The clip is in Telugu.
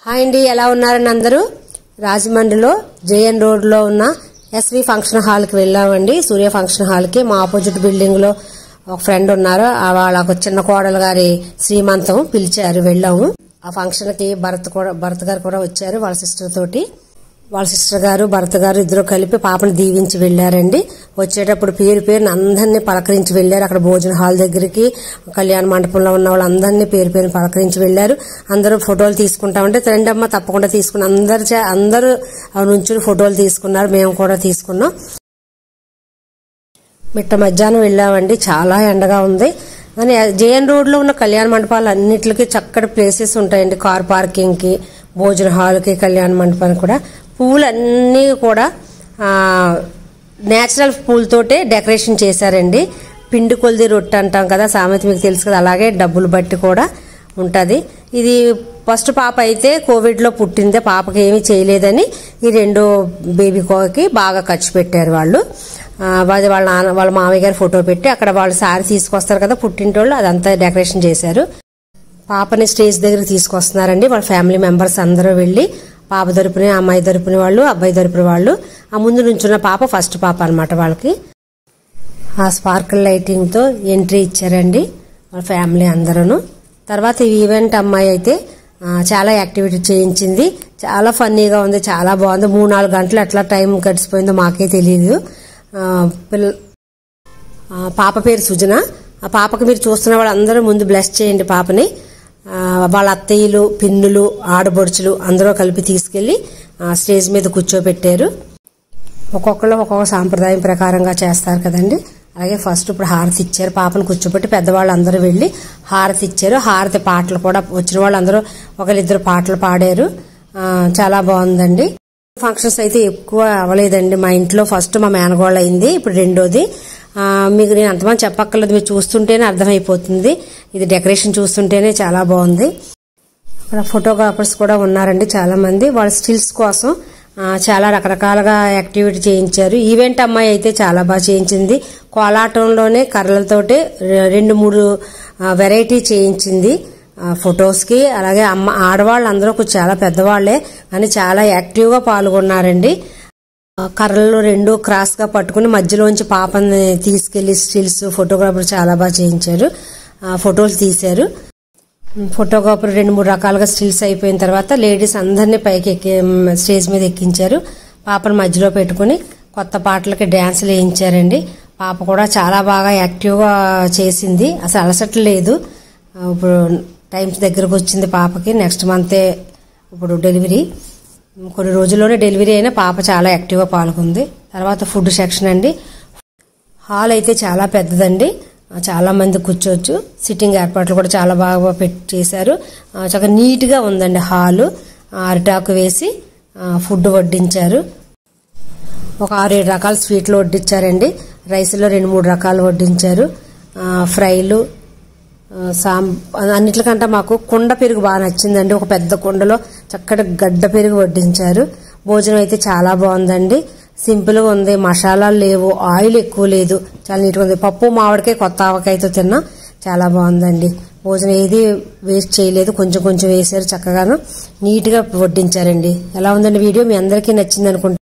హాయ్ అండి ఎలా ఉన్నారండి అందరూ రాజమండ్రిలో జేఎన్ రోడ్లో ఉన్న ఎస్వి ఫంక్షన్ హాల్కి వెళ్ళామండి సూర్య ఫంక్షన్ హాల్కి మా ఆపోజిట్ బిల్డింగ్ లో ఒక ఫ్రెండ్ ఉన్నారు ఆ వాళ్ళకు చిన్న కోడలు గారి శ్రీమంతం పిలిచారు వెళ్ళాము ఆ ఫంక్షన్ కి భరత్ కూడా భరత్ గారు కూడా వచ్చారు వాళ్ళ సిస్టర్ తోటి వాళ్ళ సిస్టర్ గారు భరత్ గారు ఇద్దరు కలిపి పాపను దీవించి వెళ్ళారండి వచ్చేటప్పుడు పేరు పేరుని అందరినీ పలకరించి వెళ్ళారు అక్కడ భోజన హాల్ దగ్గరికి కళ్యాణ మండపంలో ఉన్న వాళ్ళందరినీ పేరు పేరుని పలకరించి వెళ్ళారు అందరూ ఫోటోలు తీసుకుంటామంటే రండమ్మ తప్పకుండా తీసుకుని అందరు చే- అందరూ ఆ నుంచుని ఫోటోలు తీసుకున్నారు మేము కూడా తీసుకున్నాం మిట్ట మధ్యాహ్నం వెళ్ళామండి చాలా ఎండగా ఉంది కానీ జేఎన్ రోడ్ లో ఉన్న కళ్యాణ మండపాలు అన్నిటికి చక్కటి ప్లేసెస్ ఉంటాయండి కార్ పార్కింగ్ కి భోజన హాల్ కి కళ్యాణ మండపానికి కూడా పూలు అన్నీ కూడా నేచురల్ పూలతోటే డెకరేషన్ చేశారండి పిండి కొలిది రొట్టె అంటాం కదా సామెత మీకు తెలుసు కదా అలాగే డబ్బులు బట్టి కూడా ఉంటది ఇది ఫస్ట్ పాప అయితే కోవిడ్ లో పుట్టిందే పాపకి ఏమీ చేయలేదని ఈ రెండో బేబీ కోకి బాగా ఖర్చు పెట్టారు వాళ్ళు ఆ, అది వాళ్ళ నాన్న వాళ్ళ మామయ్య గారి ఫోటో పెట్టి అక్కడ వాళ్ళు సారి తీసుకొస్తారు కదా పుట్టింటోళ్ళు అదంతా డెకరేషన్ చేశారు పాపని స్టేజ్ దగ్గరికి తీసుకొస్తున్నారండి వాళ్ళ ఫ్యామిలీ మెంబర్స్ అందరూ వెళ్ళి పాప తరపున అమ్మాయి తరపున వాళ్ళు అబ్బాయి తరపున వాళ్ళు ఆ ముందు నుంచున్న పాప ఫస్ట్ పాప అన్నమాట వాళ్ళకి ఆ స్పార్కిల్ లైటింగ్ తో ఎంట్రీ ఇచ్చారండి వాళ్ళ ఫ్యామిలీ అందరూ తర్వాత ఈ ఈవెంట్ అమ్మాయి అయితే ఆ, చాలా యాక్టివిటీ చేయించింది చాలా ఫన్నీగా ఉంది చాలా బాగుంది మూడు నాలుగు గంటలు ఎట్లా టైం గడిచిపోయిందో మాకే తెలియదు ఆ, పిల్ల ఆ, పాప పేరు సుజన ఆ పాపకి మీరు చూస్తున్న వాళ్ళందరూ ముందు బ్లెస్ చేయండి పాపని ఆ, వాళ్ళ అత్తయ్యలు పిన్నులు ఆడబొడుచులు అందరూ కలిపి తీసుకెళ్లి ఆ, స్టేజ్ మీద కూర్చోబెట్టారు ఒక్కొక్కళ్ళు ఒక్కొక్క సాంప్రదాయం ప్రకారంగా చేస్తారు కదండి అలాగే ఫస్ట్ ఇప్పుడు హారతి ఇచ్చారు పాపను కూర్చోబెట్టి పెద్దవాళ్ళు అందరూ వెళ్ళి హారతి ఇచ్చారు హారతి పాటలు కూడా వచ్చిన వాళ్ళందరూ ఒకరిద్దరు పాటలు పాడారు ఆ, చాలా బాగుందండి ఫంక్షన్స్ అయితే ఎక్కువ అవ్వలేదండి మా ఇంట్లో ఫస్ట్ మా మేనగోళ్ళ అయింది ఇప్పుడు రెండోది ఆ, మీకు నేను అంతమంది చెప్పక్కర్లేదు మీరు చూస్తుంటేనే అర్థమైపోతుంది ఇది డెకరేషన్ చూస్తుంటేనే చాలా బాగుంది అక్కడ ఫోటోగ్రాఫర్స్ కూడా ఉన్నారండి చాలా మంది వాళ్ళ స్టిల్స్ కోసం ఆ, చాలా రకరకాలుగా యాక్టివిటీ చేయించారు ఈవెంట్ అమ్మాయి అయితే చాలా బాగా చేయించింది కోలాటంలోనే కర్రలతోటి రె- రెండు మూడు వెరైటీ చేయించింది ఆ, ఫొటోస్ కి అలాగే అమ్మ ఆడవాళ్ళు అందరూ కొంచెం చాలా పెద్దవాళ్లే కానీ చాలా యాక్టివ్ గా పాల్గొన్నారండి ఆ, కర్రలు రెండు క్రాస్ గా పట్టుకుని మధ్యలోంచి పాపని తీసుకెళ్లి స్టిల్స్ ఫోటోగ్రాఫర్ చాలా బాగా చేయించారు ఆ, ఫోటోలు తీశారు ఫోటోగ్రాఫర్ రెండు మూడు రకాలుగా స్టిల్స్ అయిపోయిన తర్వాత లేడీస్ అందరినీ పైకి ఎక్కి స్టేజ్ మీద ఎక్కించారు పాపను మధ్యలో పెట్టుకుని కొత్త పాటలకి డ్యాన్సులు వేయించారండి పాప కూడా చాలా బాగా యాక్టివ్గా చేసింది అసలు అలసట లేదు ఆ, ఇప్పుడు టైమ్స్ దగ్గరకు వచ్చింది పాపకి నెక్స్ట్ మంతే ఇప్పుడు డెలివరీ కొన్ని రోజుల్లోనే డెలివరీ అయినా పాప చాలా యాక్టివ్గా పాల్గొంది తర్వాత ఫుడ్ సెక్షన్ అండి హాల్ అయితే చాలా పెద్దదండి ఆ, చాలా మంది కూర్చోవచ్చు సిట్టింగ్ ఏర్పాట్లు కూడా చాలా బాగా పెట్టి చేశారు ఆ, చాలా నీట్గా ఉందండి హాలు ఆ, అరిటాకు వేసి ఆ, ఫుడ్ వడ్డించారు ఒక ఆరు ఏడు రకాల స్వీట్లు వడ్డించారండి రైస్లో రెండు మూడు రకాలు వడ్డించారు ఆ, ఫ్రైలు ఆ, సాం అన్నిటికంటే మాకు కుండ పెరుగు బాగా నచ్చిందండి ఒక పెద్ద కుండలో చక్కటి గడ్డ పెరుగు వడ్డించారు భోజనం అయితే చాలా బాగుందండి సింపుల్ గా ఉంది మసాలాలు లేవు ఆయిల్ ఎక్కువ లేదు చాలా నీట్గా ఉంది పప్పు మామిడికాయ కొత్త ఆవకాయతో తిన్నా చాలా బాగుందండి భోజనం ఏది వేస్ట్ చేయలేదు కొంచెం కొంచెం వేసారు చక్కగాను నీట్ గా వడ్డించారండి ఎలా ఉందండి వీడియో మీ అందరికీ నచ్చింది అనుకుంటా